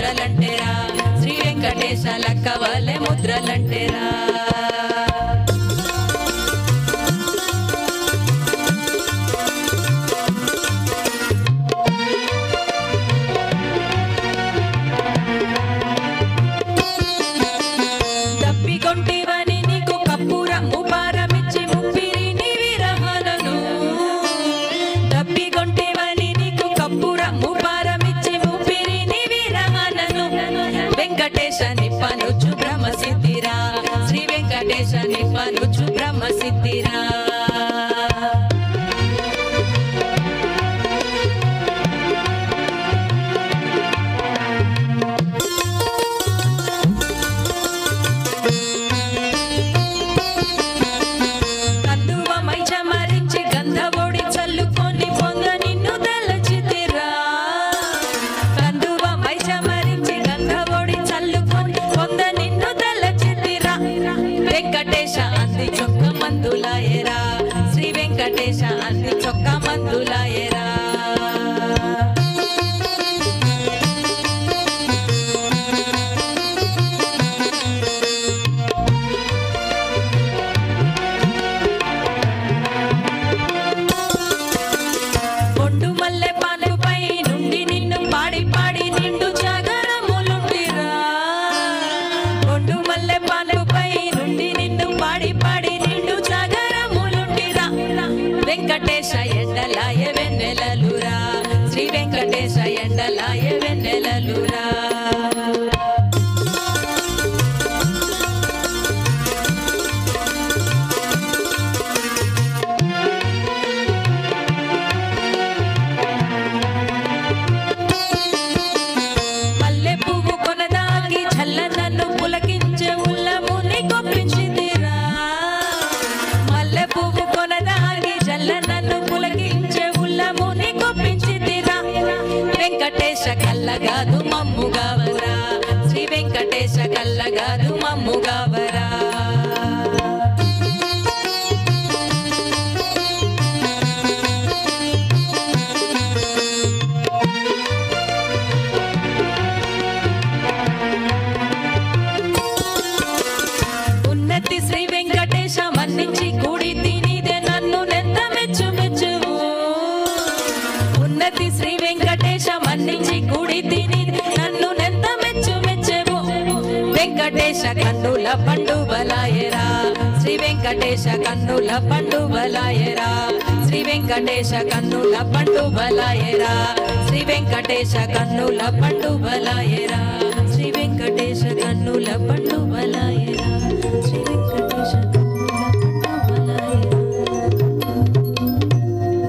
ముద్రలంటేరా శ్రీ వెంకటేశ లక్క వలె ముద్రలంటేరా తప్పికొంటివని నీకు కప్పురమ్ము పారమిచ్చి ముప్పిరిని విరహనను తప్పికొంటివని నీకు కప్పురమ్ము పారమిచ్చి ముప్పిరిని విరహనను వెంకటేశ నిప్పనుచు బ్రహ్మ సిద్ధిరా శ్రీ వెంకటేశ నిప్పనుచు బ్రహ్మ సిద్ధిరా కందువ మైచమరించి గంధవోడి చల్లుకొని పొంగ నిన్ను తలచితిరా కందువ మైచమరించి గంధవోడి చల్లుకొని పొంగ నిన్ను తలచితిరా వెంకటేశ అంది చొక్క మందులాయరా శ్రీ వెంకటేశ అంది చొక్క మందులాయరా ఒడ్డు మల్లె పానుపై నుండి నిన్ను పాడి పాడి నిండు జాగరములుండిరా ఒడ్డు మల్లె పానుపై నుండి నిన్ను పాడి పాడి నిండు జాగరములుండిరా వెంకటేశ ఎండలాయ వెన్నెలలురా శ్రీ వెంకటేశ ఎండలాయ వెన్నెలలురా మల్లె పువ్వు కొనదాగి చల్ల నన్ను పులకించే ఉల్లముని కొప్పించిందిరా మల్లె పువ్వు కొనదాగి చల్ల నన్ను పులకించే ఉల్లముని కొప్పించిందిరా వెంకటేశ కల్లగాదు మమ్ముగావరా శ్రీ వెంకటేశ కల్లగాదు మమ్ముగావరా ఉన్నతి శ్రీ వెంకటేశ మన్నించి కూడి తినిదే నన్ను నెంత మెచ్చు మెచ్చువు ఉన్నతి శ్రీ వెంకటేశ మన్నించి కూడి తిని నన్ను నెంత మెచ్చు మెచ్చెవు వెంకటేశ కన్నుల పండు బలాయరా శ్రీ వెంకటేశ కన్నుల పండు బలాయరా శ్రీ వెంకటేశ కన్నుల పండు బలాయరా శ్రీ వెంకటేశ కన్నుల పండు బలాయరా శ్రీ వెంకటేశ కన్నుల పండు